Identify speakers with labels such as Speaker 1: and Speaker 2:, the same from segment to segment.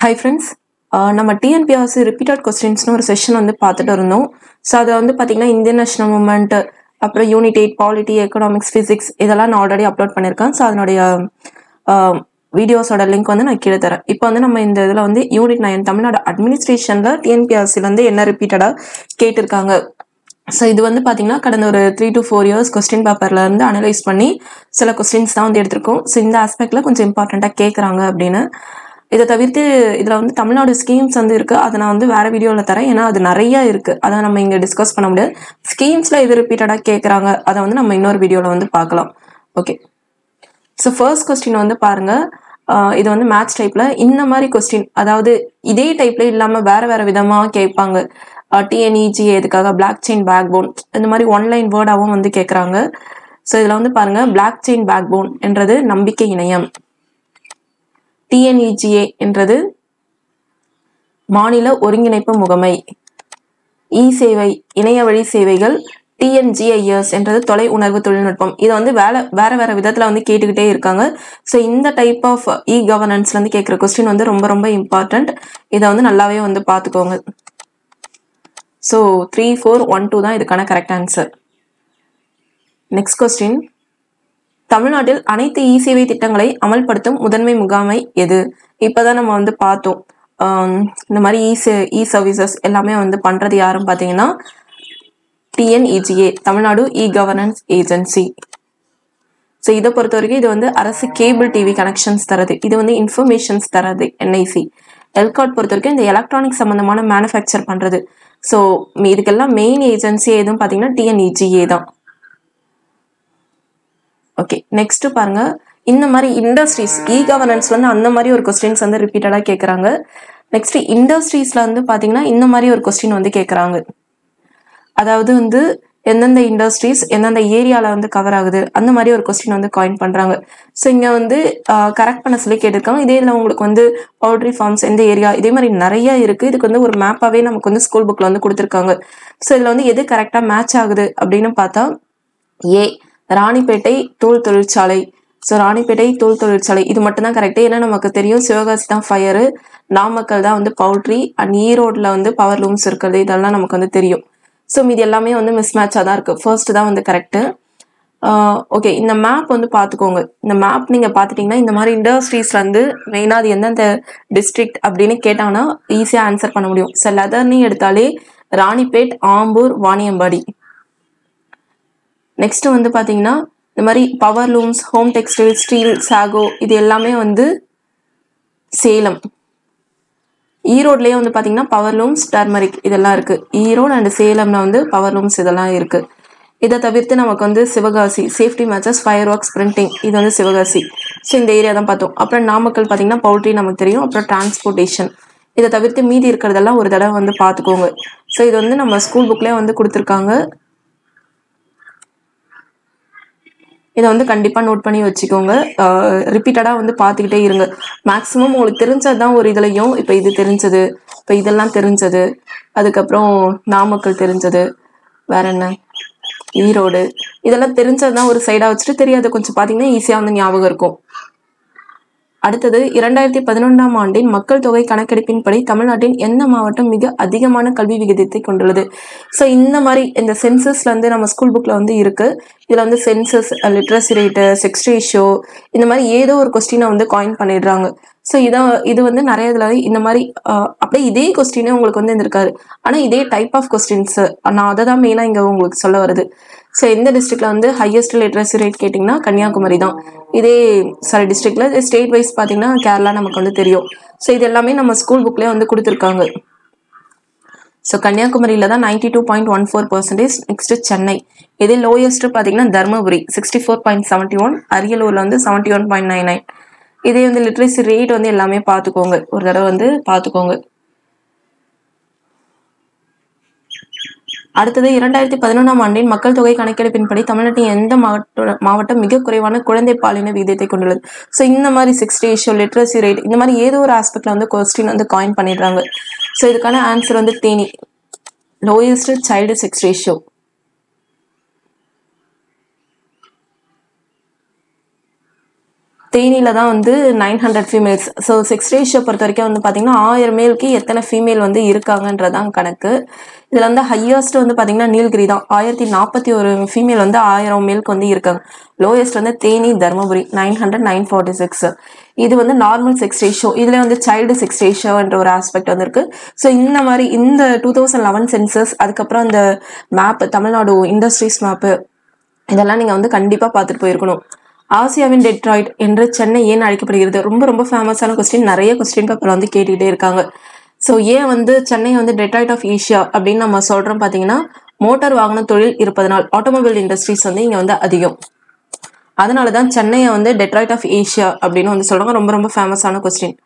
Speaker 1: hi friends நம்ம TNPSC repeated கொஸ்டின்ஸ்னு ஒரு செஷன் வந்து பார்த்துட்டு இருந்தோம் ஸோ அதை வந்து பார்த்தீங்கன்னா இந்தியன் நேஷனல் மூமெண்ட் அப்புறம் unit eight polity economics physics இதெல்லாம் நான் ஆல்ரெடி அப்லோட் பண்ணியிருக்கேன் ஸோ அதனுடைய வீடியோஸோட லிங்க் வந்து நான் கீழே தரேன் இப்போ வந்து நம்ம இந்த இதில் வந்து யூனிட் நைன் தமிழ்நாடு அட்மினிஸ்ட்ரேஷனில் டிஎன்பிஆர்சியில் வந்து என்ன ரிப்பீட்டடாக கேட்டிருக்காங்க ஸோ இது வந்து பார்த்தீங்கன்னா கடந்த ஒரு three to four years question பேப்பர்ல இருந்து அனலைஸ் பண்ணி சில கொஸ்டின்ஸ் தான் வந்து எடுத்திருக்கோம் ஸோ இந்த ஆஸ்பெக்ட்ல கொஞ்சம் இம்பார்ட்டண்ட்டாக கேட்குறாங்க அப்படின்னு இதை தவிர்த்து இதில் வந்து தமிழ்நாடு ஸ்கீம்ஸ் வந்து இருக்குது அதை நான் வந்து வேறு வீடியோவில் தரேன் ஏன்னா அது நிறைய இருக்குது அதை நம்ம இங்கே டிஸ்கஸ் பண்ண முடியாது ஸ்கீம்ஸில் இது ரிப்பீட்டடாக கேட்குறாங்க அதை வந்து நம்ம இன்னொரு வீடியோவில் வந்து பார்க்கலாம் ஓகே ஸோ ஃபர்ஸ்ட் கொஸ்டின் வந்து பாருங்கள் இது வந்து மேத்ஸ் டைப்பில் இந்த மாதிரி கொஸ்டின் அதாவது இதே டைப்பில் இல்லாமல் வேறு வேறு விதமாக கேட்பாங்க டிஎன்இஜி எதுக்காக பிளாக் செயின் பேக் போன் இந்த மாதிரி ஒன்லைன் வேர்டாகவும் வந்து கேட்குறாங்க ஸோ இதில் வந்து பாருங்கள் பிளாக் செயின் பேக் போன் என்றது நம்பிக்கை இணையம் டிஎன்இஜிஏ என்றது மாநில ஒருங்கிணைப்பு முகமை இ சேவை இணைய வழி சேவைகள் டிஎன்ஜிஐஎஸ் என்றது தொலை உணர்வு தொழில்நுட்பம் இதை வந்து வேலை வேற வேற விதத்தில் வந்து கேட்டுக்கிட்டே இருக்காங்க ஸோ இந்த டைப் ஆஃப் இ கவர்னன்ஸ்லேருந்து கேட்குற கொஸ்டின் வந்து ரொம்ப ரொம்ப இம்பார்ட்டண்ட் இதை வந்து நல்லாவே வந்து பார்த்துக்கோங்க so three four one two தான் இதுக்கான கரெக்ட் ஆன்சர் நெக்ஸ்ட் கொஸ்டின் தமிழ்நாட்டில் அனைத்து இ சேவை திட்டங்களை அமல்படுத்தும் முதன்மை முகாமை எது இப்போதான் நம்ம வந்து பார்த்தோம் இந்த மாதிரி இ சே இ சர்வீசஸ் எல்லாமே வந்து பண்ணுறது யாருன்னு பார்த்தீங்கன்னா TNEGA Tamil Nadu e governance agency so இதை பொறுத்த வரைக்கும் இது வந்து அரசு கேபிள் டிவி கனெக்ஷன்ஸ் தரது இது வந்து இன்ஃபர்மேஷன்ஸ் தரது என்ஐசி எல்காட் பொறுத்த வரைக்கும் இந்த எலக்ட்ரானிக் சம்மந்தமான மேனுஃபேக்சர் பண்ணுறது ஸோ இதுக்கெல்லாம் மெயின் ஏஜென்சி எதுவும் பார்த்தீங்கன்னா டிஎன்இஜிஏ தான் ஓகே நெக்ஸ்ட் பாருங்க இந்த மாதிரி இண்டஸ்ட்ரீஸ் இ கவர்னன்ஸ் வந்து அந்த மாதிரி ஒரு கொஸ்டின்ஸ் வந்து ரிப்பீட்டடாக கேட்குறாங்க நெக்ஸ்ட் இண்டஸ்ட்ரீஸ்ல வந்து பார்த்தீங்கன்னா இந்த மாதிரி ஒரு கொஸ்டின் வந்து கேட்குறாங்க அதாவது வந்து எந்தெந்த இண்டஸ்ட்ரீஸ் எந்தெந்த ஏரியாவில் வந்து கவர் ஆகுது அந்த மாதிரி ஒரு கொஸ்டின் வந்து காயின் பண்ணுறாங்க ஸோ இங்கே வந்து கரெக்ட் பண்ண சொல்லி கேட்டிருக்காங்க இதே இல்லை உங்களுக்கு வந்து பவுல்ட்ரி ஃபார்ம்ஸ் எந்த ஏரியா இதே மாதிரி நிறைய இருக்குது இதுக்கு வந்து ஒரு மேப்பாகவே நமக்கு வந்து ஸ்கூல் புக்கில் வந்து கொடுத்துருக்காங்க ஸோ இதில் வந்து எது கரெக்டாக மேட்ச் ஆகுது அப்படின்னு பார்த்தா ஏ ராணிப்பேட்டை தூள் தொழிற்சாலை ஸோ ராணிப்பேட்டை தூள் தொழிற்சாலை இது மட்டும்தான் கரெக்டு ஏன்னா நமக்கு தெரியும் சிவகாசி தான் ஃபயரு நாமக்கல் தான் வந்து பவுல்ட்ரி அண்ட் ஈரோட்டில் வந்து பவர் லூம்ஸ் இருக்கிறது இதெல்லாம் நமக்கு வந்து தெரியும் ஸோ மீது எல்லாமே வந்து மிஸ் மேட்சாக தான் இருக்குது ஃபர்ஸ்ட் தான் வந்து கரெக்டு ஓகே இந்த மேப் வந்து பார்த்துக்கோங்க இந்த மேப் நீங்கள் பார்த்துட்டிங்கன்னா இந்த மாதிரி இண்டஸ்ட்ரீஸ்ல வந்து மெயினாக அது எந்தெந்த டிஸ்ட்ரிக்ட் அப்படின்னு கேட்டாங்கன்னா ஈஸியாக ஆன்சர் பண்ண முடியும் ஸோ லெதர்னு எடுத்தாலே ராணிப்பேட் ஆம்பூர் வாணியம்பாடி நெக்ஸ்ட் வந்து பார்த்தீங்கன்னா இந்த மாதிரி power looms home textile steel sago இது எல்லாமே வந்து சேலம் ஈரோட்லேயே வந்து பார்த்தீங்கன்னா பவர் லூம்ஸ் டர்மரிக் இதெல்லாம் இருக்குது ஈரோடு அண்ட் சேலம்ல வந்து பவர் லூம்ஸ் இதெல்லாம் இருக்குது இதை தவிர்த்து நமக்கு வந்து Sivakasi safety matches fireworks printing இது வந்து சிவகாசி ஸோ இந்த ஏரியா தான் பார்த்தோம் அப்புறம் நாமக்கல் பார்த்தீங்கன்னா பவுல்ட்ரி நமக்கு தெரியும் அப்புறம் டிரான்ஸ்போர்ட்டேஷன் இதை தவிர்த்து மீதி இருக்கிறதெல்லாம் ஒரு தடவை வந்து பார்த்துக்கோங்க ஸோ இது வந்து நம்ம ஸ்கூல் புக்லேயே வந்து கொடுத்துருக்காங்க இதை வந்து கண்டிப்பாக நோட் பண்ணி வச்சுக்கோங்க ரிப்பீட்டடாக வந்து பார்த்துக்கிட்டே இருங்க மேக்ஸிமம் உங்களுக்கு தெரிஞ்சது தான் ஒரு இதுலையும் இப்போ இது தெரிஞ்சது இப்போ இதெல்லாம் தெரிஞ்சது அதுக்கப்புறம் நாமக்கல் தெரிஞ்சது வேற என்ன ஈரோடு இதெல்லாம் தெரிஞ்சது தான் ஒரு சைடாக வச்சுட்டு தெரியாது கொஞ்சம் பார்த்தீங்கன்னா ஈஸியாக வந்து ஞாபகம் இருக்கும் அடுத்தது இரண்டாயிரத்தி பதினொன்றாம் ஆண்டின் மக்கள் தொகை கணக்கெடுப்பின்படி தமிழ்நாட்டின் எந்த மாவட்டம் மிக அதிகமான கல்வி விகிதத்தை கொண்டுள்ளது ஸோ இந்த மாதிரி இந்த சென்சஸ்ல வந்து நம்ம ஸ்கூல் புக்ல வந்து இருக்கு இதுல வந்து census literacy rate sex ratio இந்த மாதிரி ஏதோ ஒரு கொஸ்டினை வந்து காயின் பண்ணிடுறாங்க ஸோ இதை இது வந்து நிறைய இதில் இந்த மாதிரி அப்படியே இதே கொஸ்டினே உங்களுக்கு வந்து இருந்திருக்காரு ஆனால் இதே டைப் ஆஃப் கொஸ்டின்ஸ் நான் அதை தான் மெயினாக இங்கே உங்களுக்கு சொல்ல வருது ஸோ எந்த டிஸ்ட்ரிக்ட்ல வந்து ஹையஸ்ட் லிட்ரஸி ரேட் கேட்டிங்கன்னா கன்னியாகுமரி தான் இதே சாரி டிஸ்ட்ரிக்ட்ல ஸ்டேட் வைஸ் பார்த்தீங்கன்னா கேரளா நமக்கு வந்து தெரியும் ஸோ இது எல்லாமே நம்ம ஸ்கூல் புக்லேயே வந்து கொடுத்துருக்காங்க ஸோ கன்னியாகுமரியில் தான் ninety two point one four percentage next Chennai இதே லோயஸ்ட் பார்த்தீங்கன்னா Dharmapuri sixty four point seventy one அரியலூரில் வந்து seventy one point nine nine இதே வந்து லிட்ரஸி ரேட் வந்து எல்லாமே பார்த்துக்கோங்க ஒரு தடவை வந்து பார்த்துக்கோங்க அடுத்தது இரண்டாயிரத்தி பதினொன்றாம் ஆண்டின் மக்கள் தொகை கணக்கெடுப்பின்படி தமிழ்நாட்டின் எந்த மாவட்ட மாவட்டம் மிக குறைவான குழந்தை பாலின விகிதத்தை கொண்டுள்ளது ஸோ இந்த மாதிரி சிக்ஸ் ரேஷியோ லிட்ரஸி ரேட் இந்த மாதிரி ஏதோ ஒரு ஆஸ்பெக்ட்ல வந்து கொஸ்டின் வந்து காயின் பண்ணிடுறாங்க ஸோ இதுக்கான ஆன்சர் வந்து Theni lowest child sex ratio தேனியில தான் வந்து nine hundred females so sex ratio பொறுத்த வரைக்கும் வந்து பார்த்தீங்கன்னா ஆயிரம் மேலுக்கு எத்தனை ஃபீமேல் வந்து இருக்காங்கன்றதான் கணக்கு இதில் வந்து ஹையஸ்ட் வந்து பார்த்தீங்கன்னா நீலகிரி தான் ஆயிரத்தி நாற்பத்தி ஒரு ஃபீமேல் வந்து ஆயிரம் மேலுக்கு வந்து இருக்காங்க லோயஸ்ட் வந்து Theni Dharmapuri nine hundred nine forty six இது வந்து நார்மல் செக்ஸ் ரேஷியோ இதுல வந்து சைல்டு செக்ஸ் ரேஷியோ என்ற ஒரு ஆஸ்பெக்ட் வந்திருக்கு ஸோ இந்த மாதிரி இந்த டூ தௌசண்ட் லெவன் சென்சஸ் அதுக்கப்புறம் அந்த மேப் தமிழ்நாடு இண்டஸ்ட்ரீஸ் மேப்பு இதெல்லாம் நீங்கள் வந்து கண்டிப்பாக பார்த்துட்டு போயிருக்கணும் ஆசியாவின் டெட்ராய்ட் என்று சென்னை ஏன் அழைக்கப்படுகிறது ரொம்ப ரொம்ப ஃபேமஸான கொஸ்டின் நிறைய கொஸ்டின் பேப்பர் வந்து கேட்டுக்கிட்டே இருக்காங்க ஸோ ஏன் வந்து சென்னை வந்து டெட்ராய்ட் ஆஃப் ஏஷியா அப்படின்னு நம்ம சொல்கிறோம் பார்த்தீங்கன்னா மோட்டார் வாகன தொழில் இருப்பதனால் ஆட்டோமொபைல் இண்டஸ்ட்ரீஸ் வந்து இங்கே வந்து அதிகம் அதனால தான் சென்னையை வந்து டெட்ராய்ட் ஆஃப் ஏஷியா அப்படின்னு வந்து சொல்கிறாங்க ரொம்ப ரொம்ப ஃபேமஸான கொஸ்டின்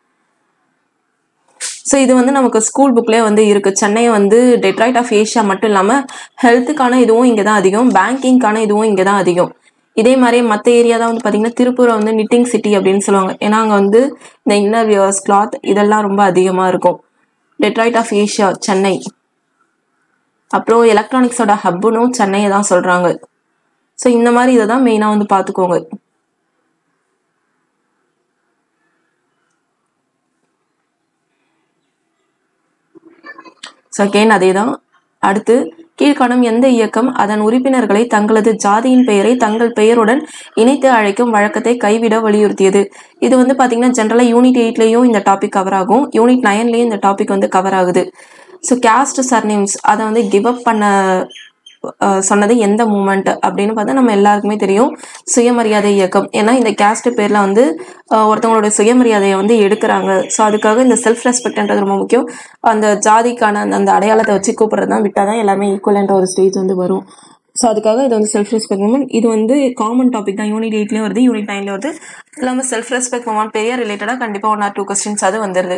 Speaker 1: ஸோ இது வந்து நமக்கு ஸ்கூல் புக்லேயே வந்து இருக்குது சென்னையை வந்து டெட்ராய்ட் ஆஃப் ஏஷியா மட்டும் இல்லாமல் ஹெல்த்துக்கான இதுவும் இங்கே தான் அதிகம் பேங்கிங்க்கான இதுவும் இங்கே தான் அதிகம் இதே மாதிரி மற்ற ஏரியா தான் வந்து பார்த்தீங்கன்னா திருப்பூரை வந்து நிட்டிங் சிட்டி அப்படின்னு சொல்லுவாங்க ஏன்னா அங்கே வந்து இந்த இன்னர் வியர்ஸ் கிளாத் இதெல்லாம் ரொம்ப அதிகமாக இருக்கும் டெட்ராய்ட் ஆஃப் ஏஷியா சென்னை அப்புறம் எலக்ட்ரானிக்ஸோட ஹப்புனும் சென்னையை தான் சொல்கிறாங்க ஸோ இந்த மாதிரி இதை தான் மெயினாக வந்து பார்த்துக்கோங்க ஸோ அகெயின் அதே தான் அடுத்து கீழ்காணும் எந்த இயக்கம் அதன் உறுப்பினர்களை தங்களது ஜாதியின் பெயரை தங்கள் பெயருடன் இணைத்து அழைக்கும் வழக்கத்தை கைவிட வலியுறுத்தியது இது வந்து பார்த்தீங்கன்னா ஜென்ரலாக யூனிட் எயிட்லேயும் இந்த டாபிக் கவர் ஆகும் யூனிட் நைன்லேயும் இந்த டாபிக் வந்து கவர் ஆகுது ஸோ கேஸ்ட் சர்நேம்ஸ் அதை வந்து கிவ் அப் பண்ண அஹ், சொன்னது எந்த மூமெண்ட் அப்படின்னு பார்த்தா நம்ம எல்லாருக்குமே தெரியும் சுயமரியாதை இயக்கம் ஏன்னா இந்த கேஸ்ட் பேரில் வந்து அஹ், ஒருத்தவங்களோட சுயமரியாதையை வந்து எடுக்கிறாங்க ஸோ அதுக்காக இந்த செல்ஃப் ரெஸ்பெக்ட்ன்றது ரொம்ப முக்கியம் அந்த ஜாதிக்கான அந்த அந்த அடையாளத்தை வச்சு கூப்பிட்றது தான் விட்டால் தான் எல்லாமே ஈக்குவல்ன்ற ஒரு ஸ்டேஜ் வந்து வரும் ஸோ அதுக்காக இது வந்து செல்ஃப் ரெஸ்பெக்ட் மூமெண்ட் இது வந்து காமன் டாபிக் தான் யூனிட் எயிட்லேயும் வருது யூனிட் நைன்லேயும் வருது இது இல்லாமல் செல்ஃப் ரெஸ்பெக்ட் மூமெண்ட் பெரிய ரிலேட்டடாக கண்டிப்பாக ஒன் ஆர் டூ கொஸ்டின்ஸ் அது வந்துடுது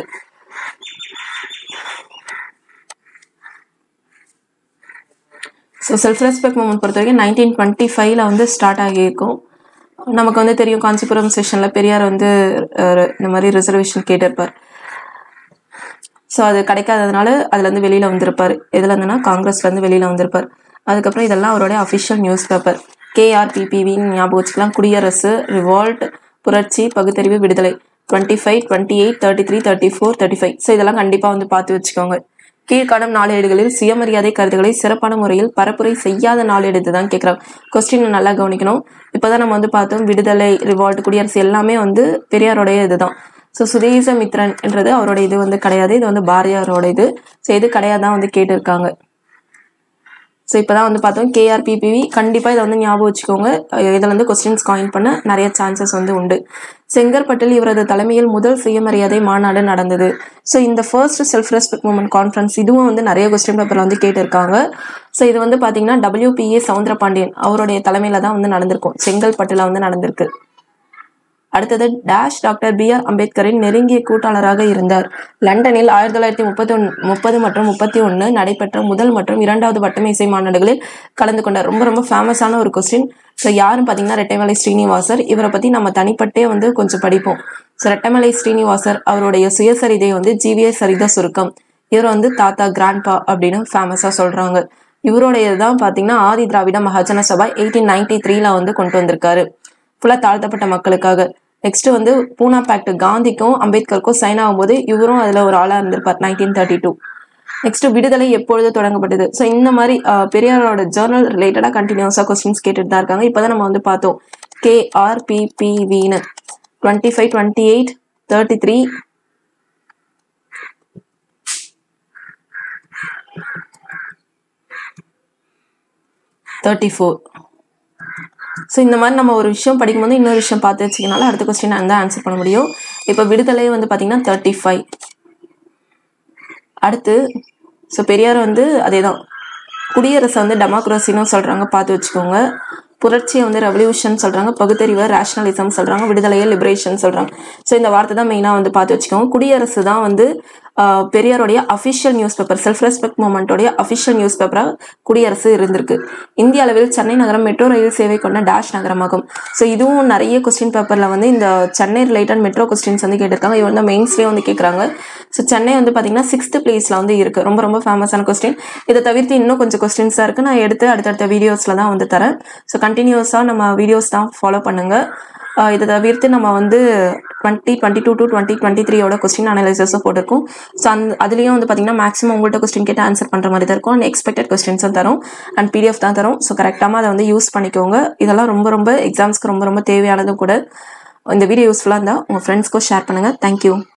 Speaker 1: ஸோ செல்ஃப் ரெஸ்பெக்ட் மூமெண்ட் பொறுத்த வரைக்கும் நைன்டீன் டுவெண்ட்டி ஃபைவ்ல வந்து ஸ்டார்ட் ஆகியிருக்கும் நமக்கு வந்து தெரியும் காஞ்சிபுரம் செஷனில் பெரியார் வந்து அஹ், இந்த மாதிரி ரிசர்வேஷன் கேட்டிருப்பார் ஸோ அது கிடைக்காததுனால அதுலேருந்து வெளியில் வந்திருப்பார் எதுலேருந்துன்னா காங்கிரஸ்லேருந்து வெளியில் வந்திருப்பார் அதுக்கப்புறம் இதெல்லாம் அவருடைய அஃபிஷியல் நியூஸ் பேப்பர் கேஆர்பிபிவின்னு ஞாபகம் வச்சுக்கலாம் குடியரசு revolt Puratchi Pagutharivu Viduthalai twenty five twenty eight thirty three thirty four thirty five so இதெல்லாம் கண்டிப்பாக வந்து பார்த்து வச்சுக்கோங்க கீழ்காணும் நாளேடுகளில் சுயமரியாதை கருத்துக்களை சிறப்பான முறையில் பரப்புரை செய்யாத நாளேடு தான் கேட்குறாங்க கொஸ்டின் நல்லா கவனிக்கணும் இப்போதான் நம்ம வந்து பார்த்தோம் விடுதலை ரிவால்ட் குடியரசு எல்லாமே வந்து பெரியாருடைய இதுதான் ஸோ சுதேசமித்ரன் என்றது அவரோட இது வந்து கிடையாது இது வந்து பாரதியாரோட இது ஸோ இது கிடையாதான் வந்து கேட்டிருக்காங்க ஸோ இப்போ தான் வந்து பார்த்தோம் கேஆர்பிபிவி கண்டிப்பாக இதை வந்து ஞாபகம் வச்சுக்கோங்க இதில் வந்து கொஸ்டின்ஸ் காயின் பண்ண நிறைய சான்சஸ் வந்து உண்டு செங்கற்பட்டில் இவரது தலைமையில் முதல் சுயமரியாதை மாநாடு நடந்தது ஸோ இந்த first self respect movement conference இதுவும் வந்து நிறைய கொஸ்டின் பேப்பரில் வந்து கேட்டிருக்காங்க ஸோ இது வந்து பார்த்தீங்கன்னா டபிள்யூபிஏ சவுந்தரபாண்டியன் அவருடைய தலைமையில் தான் வந்து நடந்திருக்கும் செங்கல்பட்டில் வந்து நடந்திருக்கு அடுத்தது டேஷ் டாக்டர் பி ஆர் அம்பேத்கரின் நெருங்கிய கூட்டாளராக இருந்தார் லண்டனில் ஆயிரத்தி தொள்ளாயிரத்தி முப்பத்தி ஒன் முப்பது மற்றும் முப்பத்தி ஒன்று நடைபெற்ற முதல் மற்றும் இரண்டாவது வட்டமை இசை மாநாடுகளில் கலந்து கொண்டார் ரொம்ப ரொம்ப ஃபேமஸான ஒரு கொஸ்டின் ஸோ யாரும் பார்த்தீங்கன்னா ரெட்டைமலை ஸ்ரீனிவாசர் இவரை பற்றி நம்ம தனிப்பட்டே வந்து கொஞ்சம் படிப்போம் ஸோ ரெட்டைமலை ஸ்ரீனிவாசர் அவருடைய சுயசரிதை வந்து ஜிவிஎஸ் சரித சுருக்கம் இவர் வந்து தாத்தா கிராண்ட்பா அப்படின்னு ஃபேமஸாக சொல்கிறாங்க இவருடைய தான் பார்த்தீங்கன்னா ஆதி திராவிட மகாஜன சபா எயிட்டீன் நைன்டி த்ரீல வந்து கொண்டு வந்திருக்காரு ஃபுல்லாக தாழ்த்தப்பட்ட மக்களுக்காக நெக்ஸ்ட் வந்து பூனா பேக்ட் காந்திக்கும் அம்பேத்கருக்கும் சைன் ஆகும்போது இவரும் அதில் ஒரு ஆளாக இருந்திருப்பார் நைன்டீன் தேர்ட்டி டூ நெக்ஸ்ட் விடுதலை எப்பொழுது தொடங்கப்பட்டது ஸோ இந்த மாதிரி அஹ், பெரியாரோட ஜேர்னல் ரிலேட்டடாக கண்டினியூஸாக கொஸ்டின்ஸ் கேட்டுட்டு தான் இருக்காங்க இப்போ தான் நம்ம வந்து பார்த்தோம் கேஆர்பிபிவின்னு twenty five twenty eight thirty three thirty four so இந்த மாதிரி நம்ம ஒரு விஷயம் படிக்கும்போது இன்னொரு விஷயம் பார்த்து வச்சுக்கனால அடுத்த கொஸ்டின் அந்த ஆன்சர் பண்ண முடியும் இப்போ விடுதலை வந்து பார்த்தீங்கன்னா தேர்ட்டி ஃபைவ் அடுத்து ஸோ பெரியார் வந்து அதே தான் குடியரசை வந்து டெமோக்ரஸின்னு சொல்கிறாங்க பார்த்து வச்சுக்கோங்க புரட்சியை வந்து ரெவல்யூஷன் சொல்கிறாங்க பகுத்தறிவை ரேஷனலிசம் சொல்கிறாங்க விடுதலையை லிபரேஷன் சொல்கிறாங்க ஸோ இந்த வார்த்தை தான் மெயினாக வந்து பார்த்து வச்சுக்கோங்க குடியரசு தான் வந்து ஆஹ், பெரியாருடைய official newspaper self respect மூமெண்ட்டோடைய அஃபிஷியல் நியூஸ் பேப்பராக குடியரசு இருந்திருக்கு இந்திய அளவில் சென்னை நகரம் மெட்ரோ ரயில் சேவை கொண்ட டேஷ் நகரமாகும் ஸோ இதுவும் நிறைய கொஸ்டின் பேப்பரில் வந்து இந்த சென்னை ரிலேட்டட் மெட்ரோ கொஸ்டின்ஸ் வந்து கேட்டிருக்காங்க இவன் வந்து மெயின்ஸ்லேயே வந்து கேட்குறாங்க ஸோ சென்னை வந்து பார்த்தீங்கன்னா சிக்ஸ்த் பிளேஸில் வந்து இருக்குது ரொம்ப ரொம்ப ஃபேமஸான கொஸ்டின் இதை தவிர்த்து இன்னும் கொஞ்சம் கொஸ்டின்ஸ் தான் இருக்குது நான் எடுத்து அடுத்தடுத்த வீடியோஸில் தான் வந்து தரேன் ஸோ கண்டினியூஸாக நம்ம வீடியோஸ் தான் ஃபாலோ பண்ணுங்கள் ஆஹ் இதை தவிர்த்து நம்ம வந்து twenty twenty two to twenty twenty த்ரீயோட கொஸ்டின் அனலைசஸும் போட்டிருக்கோம் ஸோ அந்த அதுலேயும் வந்து பார்த்தீங்கன்னா மேக்ஸிமம் உங்கள்கிட்ட கொஸ்டின் கேட்டு ஆன்சர் பண்ணுற மாதிரி தான் இருக்கும் அண்ட் எக்ஸ்பெக்டட் கொஸ்டின்ஸும் தரும் அண்ட் பிடிஎஃப் தான் தரும் ஸோ கரெக்டாக அதை வந்து யூஸ் பண்ணிக்கோங்க இதெல்லாம் ரொம்ப ரொம்ப எக்ஸாம்ஸ்க்கு ரொம்ப ரொம்ப தேவையானதும் கூட இந்த வீடியோ யூஸ்ஃபுல்லாக இருந்தால் உங்கள் ஃப்ரெண்ட்ஸ்க்கும் ஷேர் பண்ணுங்கள் தேங்க்யூ